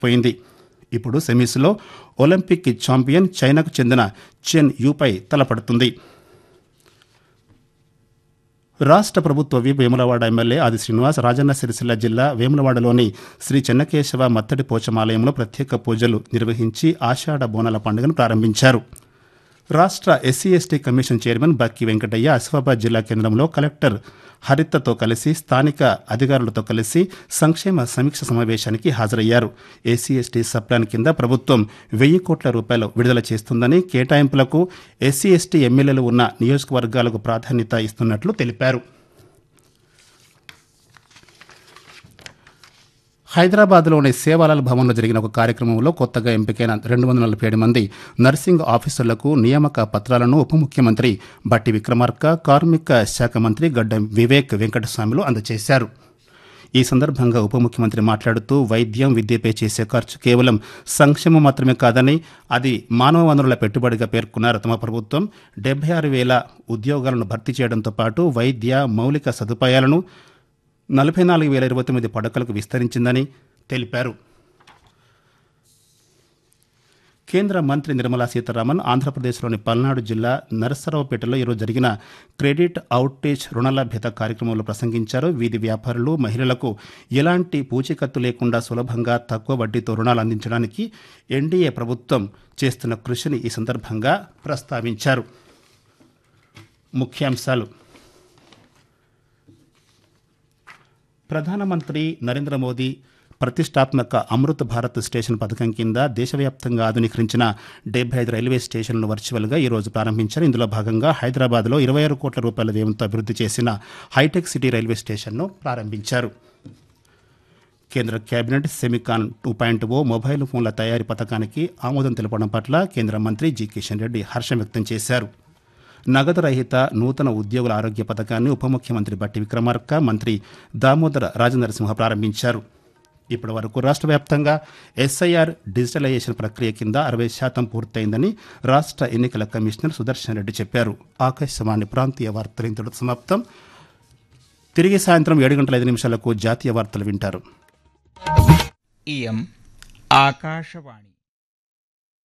పోయింది ఇప్పుడు సెమీస్లో Olympic champion చైనాకు చెందిన చెన్ యూపై తలపడుతుంది రాష్ట్ర ప్రభుత్వ వి వేములవాడ ఎమ్మెల్యే ఆది శ్రీనివాస్ రాజన్న సిరిసిల్ల జిల్లా వేములవాడలోని శ్రీ చెన్నకేశవ మత్తడి పోచమాలయంలో ప్రత్యేక పూజలు నిర్వహించి ఆషాఢ బోనాల పండుగను ప్రారంభించారు రాష్ట్ర SC ST commission chairman Bakki Venkataiah Asifabad జిల్లా కేంద్రంలో కలెక్టర్ హరితతో కలిసి స్థానిక అధికారులతో కలిసి సంక్షేమ సమీక్ష సమావేశానికి హాజరయ్యారు ఎస్సీ ఎస్టీ సప్లాన్ కింద ప్రభుత్వం వెయ్యి కోట్ల రూపాయలు విడుదల చేస్తుందని కేటాయింపులకు ఎస్సీ ఎస్టీ ఎమ్మెల్యేలు ఉన్న నియోజకవర్గాలకు ప్రాధాన్యత ఇస్తున్నట్లు తెలిపారు హైదరాబాద్లోని సేవాలాల్ భవన్లో జరిగిన ఒక కార్యక్రమంలో కొత్తగా ఎంపికైన రెండు వందల నలభై ఏడు మంది నర్సింగ్ ఆఫీసర్లకు నియామక పత్రాలను ఉప ముఖ్యమంత్రి బట్టి విక్రమార్క కార్మిక శాఖ మంత్రి గడ్డం వివేక్ వెంకటస్వామిలు అందజేశారు ఈ సందర్భంగా ఉప ముఖ్యమంత్రి మాట్లాడుతూ వైద్యం విద్యపై చేసే ఖర్చు కేవలం సంక్షేమం మాత్రమే కాదని అది మానవ వనరుల పెట్టుబడిగా పేర్కొన్నారు తమ ప్రభుత్వం డెబ్బై ఆరు వేల ఉద్యోగాలను భర్తీ చేయడంతో పాటు వైద్య మౌలిక సదుపాయాలను నలభై నాలుగు వేల ఇరవై తొమ్మిది పడకలకు విస్తరించిందని తెలిపారు కేంద్ర మంత్రి నిర్మలా సీతారామన్ ఆంధ్రప్రదేశ్లోని పల్నాడు జిల్లా నరసరావుపేటలో ఈరోజు జరిగిన క్రెడిట్ అవుటేజ్ రుణలభ్యత కార్యక్రమంలో ప్రసంగించారు వీధి వ్యాపారులు మహిళలకు ఎలాంటి పూచీకత్తు లేకుండా సులభంగా తక్కువ వడ్డీతో రుణాలు అందించడానికి ఎన్డీఏ ప్రభుత్వం చేస్తున్న కృషిని ఈ సందర్భంగా ప్రస్తావించారు ముఖ్యాంశాలు ప్రధానమంత్రి నరేంద్ర మోదీ ప్రతిష్టాత్మక అమృత్ భారత్ స్టేషన్ పథకం కింద దేశవ్యాప్తంగా ఆధునీకరించిన డెబ్బై ఐదు రైల్వే స్టేషన్లను వర్చువల్గా ఈరోజు ప్రారంభించారు ఇందులో భాగంగా హైదరాబాద్లో ఇరవై ఆరు కోట్ల రూపాయల వ్యయంతో అభివృద్ధి చేసిన హైటెక్ సిటీ రైల్వే స్టేషన్ను ప్రారంభించారు కేంద్ర cabinet Semicon two point O mobile ఫోన్ల తయారీ పథకానికి ఆమోదం తెలపడం పట్ల కేంద్ర మంత్రి జి కిషన్ రెడ్డి హర్షం వ్యక్తం చేశారు నగదు రహిత నూతన ఉద్యోగుల ఆరోగ్య పథకాన్ని ఉప ముఖ్యమంత్రి బట్టి విక్రమార్క మంత్రి దామోదర రాజనరసింహ ప్రారంభించారు ఇప్పటి వరకు రాష్ట్ర వ్యాప్తంగా ఎస్ఐఆర్ డిజిటలైజేషన్ ప్రక్రియ కింద అరవై శాతం పూర్తయిందని రాష్ట్ర ఎన్నికల కమిషనర్ సుదర్శన్ రెడ్డి చెప్పారు ఆకాశవాణి ప్రాంతీయ వార్తలు ఇంతటితో సమాప్తం తిరిగి సాయంత్రం ఏడు గంటల ఐదు నిమిషాలకు జాతీయ వార్తలు వింటారు इयम् आकाशवाणी